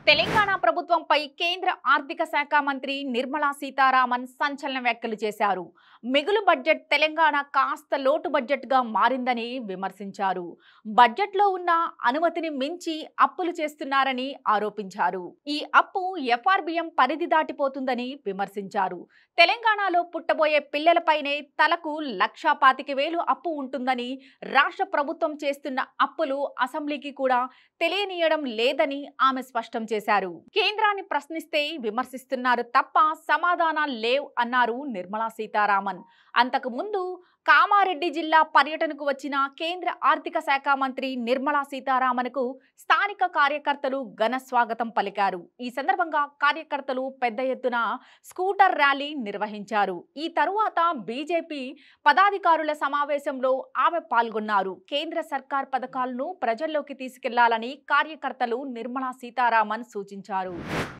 తెలంగాణ ప్రభుత్వంపై కేంద్ర ఆర్థిక శాఖ మంత్రి నిర్మలా సీతారామన్ సంచలన వ్యాఖ్యలు చేశారు మిగులు బడ్జెట్ తెలంగాణ కాస్త లోటు బడ్జెట్ గా మారిందని విమర్శించారు బడ్జెట్లో ఉన్న అనుమతిని మించి అప్పులు చేస్తున్నారని ఆరోపించారు ఈ అప్పు ఎఫ్ఆర్బిఎం పరిధి దాటిపోతుందని విమర్శించారు తెలంగాణలో పుట్టబోయే పిల్లలపైనే తలకు లక్షా పాతిక వేలు అప్పు ఉంటుందని రాష్ట్ర ప్రభుత్వం చేస్తున్న అప్పులు అసెంబ్లీకి కూడా తెలియనీయడం లేదని ఆమె స్పష్టం చేశారు కేంద్రాన్ని ప్రశ్నిస్తే విమర్శిస్తున్నారు తప్ప సమాధానాలు లేవ్ అన్నారు నిర్మలా సీతారామన్ అంతకు ముందు కామారెడ్డి జిల్లా పర్యటనకు వచ్చిన కేంద్ర ఆర్థిక శాఖ మంత్రి నిర్మలా సీతారామన్కు స్థానిక కార్యకర్తలు ఘన స్వాగతం పలికారు ఈ సందర్భంగా కార్యకర్తలు పెద్ద ఎత్తున స్కూటర్ ర్యాలీ నిర్వహించారు ఈ తరువాత బీజేపీ పదాధికారుల సమావేశంలో ఆమె పాల్గొన్నారు కేంద్ర సర్కార్ పథకాలను ప్రజల్లోకి తీసుకెళ్లాలని కార్యకర్తలు నిర్మలా సీతారామన్ సూచించారు